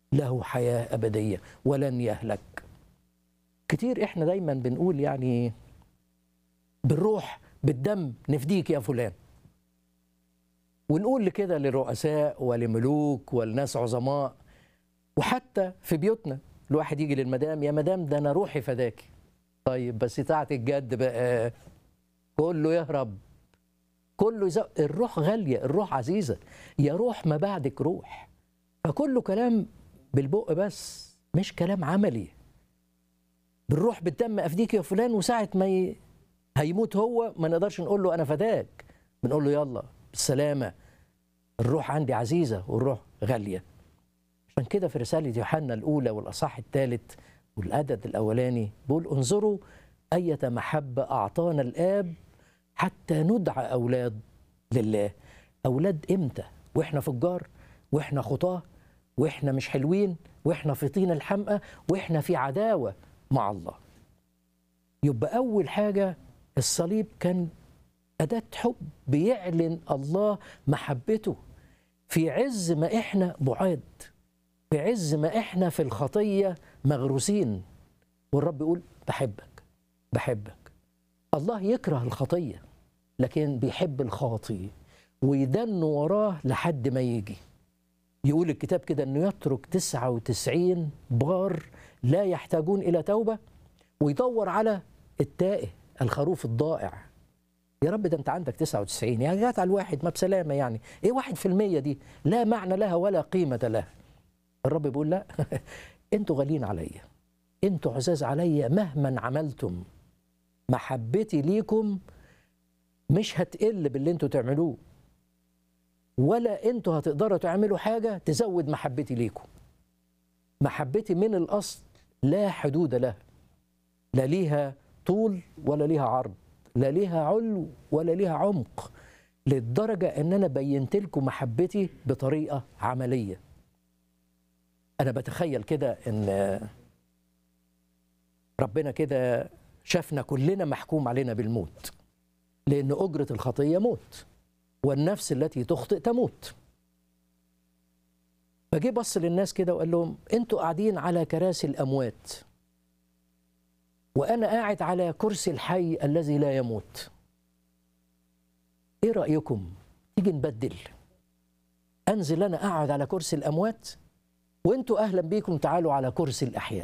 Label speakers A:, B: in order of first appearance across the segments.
A: له حياة أبدية ولن يهلك كتير إحنا دايما بنقول يعني بالروح بالدم نفديك يا فلان ونقول كده للرؤساء ولملوك ولناس عظماء وحتى في بيوتنا الواحد يجي للمدام يا مدام ده انا روحي فداكي طيب بس ساعة الجد بقى كله يهرب كله يزق الروح غالية الروح عزيزة يا روح ما بعدك روح فكله كلام بالبق بس مش كلام عملي بالروح بالدم افديك يا فلان وساعة ما ي... هيموت هو ما نقدرش نقول له انا فداك بنقول له يلا بالسلامة الروح عندي عزيزة والروح غالية عشان كده في رسالة يوحنا الأولى والأصحاح الثالث والعدد الأولاني بيقول انظروا أية محبة أعطانا الآب حتى ندعى أولاد لله أولاد إمتى وإحنا فجار وإحنا خطاة وإحنا مش حلوين وإحنا في طين الحمقى وإحنا في عداوة مع الله يبقى أول حاجة الصليب كان أداة حب بيعلن الله محبته في عز ما إحنا بعاد في عز ما إحنا في الخطية مغروسين والرب يقول بحبك بحبك الله يكره الخطية لكن بيحب الخاطي ويدن وراه لحد ما يجي يقول الكتاب كده أنه يترك 99 بار لا يحتاجون إلى توبة ويدور على التائه الخروف الضائع يا رب ده انت عندك 99 يعني جات على الواحد ما بسلامه يعني ايه واحد في المية دي لا معنى لها ولا قيمة لها الرب بيقول لا انتوا غاليين عليا انتوا عزاز عليا مهما عملتم محبتي ليكم مش هتقل باللي انتوا تعملوه ولا انتوا هتقدروا تعملوا حاجة تزود محبتي ليكم محبتي من الأصل لا حدود لها لا ليها طول ولا ليها عرض لا ليها علو ولا ليها عمق للدرجة ان انا بينت لكم محبتي بطريقة عملية انا بتخيل كده ان ربنا كده شافنا كلنا محكوم علينا بالموت لان اجرة الخطية موت والنفس التي تخطئ تموت فجه بص للناس كده وقال لهم انتوا قاعدين على كراسي الاموات وانا قاعد على كرسي الحي الذي لا يموت ايه رايكم تيجي نبدل انزل انا اقعد على كرسي الاموات وانتوا اهلا بيكم تعالوا على كرسي الاحياء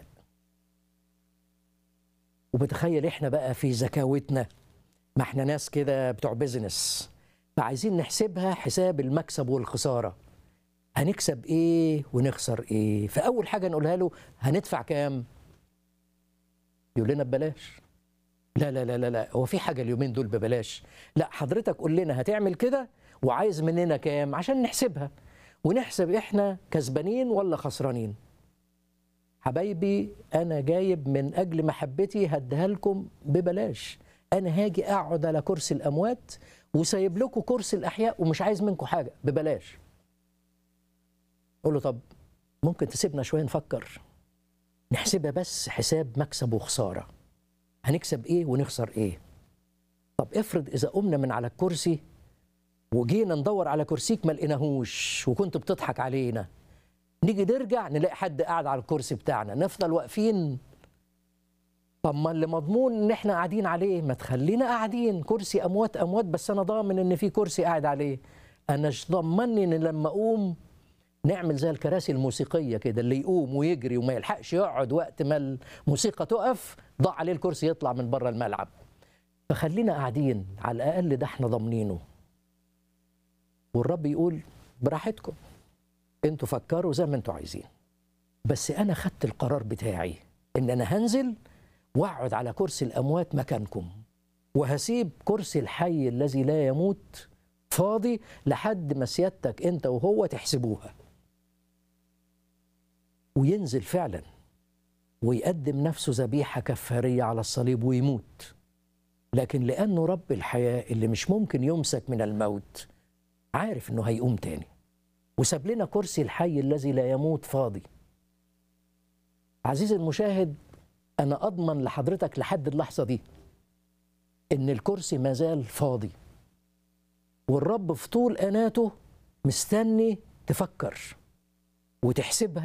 A: وبتخيل احنا بقى في زكاوتنا ما احنا ناس كده بتوع بيزنس فعايزين نحسبها حساب المكسب والخساره هنكسب ايه ونخسر ايه فاول حاجه نقولها له هندفع كام يقول لنا ببلاش لا لا لا لا لا هو في حاجه اليومين دول ببلاش لا حضرتك قول لنا هتعمل كده وعايز مننا كام عشان نحسبها ونحسب احنا كسبانين ولا خسرانين حبايبي انا جايب من اجل محبتي هديها لكم ببلاش انا هاجي اقعد على كرسي الاموات وسايب لكم كرسي الاحياء ومش عايز منكم حاجه ببلاش قول له طب ممكن تسيبنا شويه نفكر نحسبها بس حساب مكسب وخساره هنكسب ايه ونخسر ايه طب افرض اذا قمنا من على الكرسي وجينا ندور على كرسيك ما لقيناهوش وكنت بتضحك علينا نيجي نرجع نلاقي حد قاعد على الكرسي بتاعنا نفضل واقفين طب ما اللي مضمون ان احنا قاعدين عليه ما تخلينا قاعدين كرسي اموات اموات بس انا ضامن ان في كرسي قاعد عليه انا مش ضمني ان لما اقوم نعمل زي الكراسي الموسيقية كده اللي يقوم ويجري وما يلحقش يقعد وقت ما الموسيقى تقف ضاع عليه الكرسي يطلع من بره الملعب فخلينا قاعدين على الأقل ده احنا ضامنينه والرب يقول براحتكم انتوا فكروا زي ما انتوا عايزين بس انا خدت القرار بتاعي ان انا هنزل واقعد على كرسي الاموات مكانكم وهسيب كرسي الحي الذي لا يموت فاضي لحد ما سيادتك انت وهو تحسبوها وينزل فعلا ويقدم نفسه ذبيحة كفارية على الصليب ويموت لكن لأنه رب الحياة اللي مش ممكن يمسك من الموت عارف أنه هيقوم تاني وساب لنا كرسي الحي الذي لا يموت فاضي عزيزي المشاهد أنا أضمن لحضرتك لحد اللحظة دي إن الكرسي ما زال فاضي والرب في طول أناته مستني تفكر وتحسبها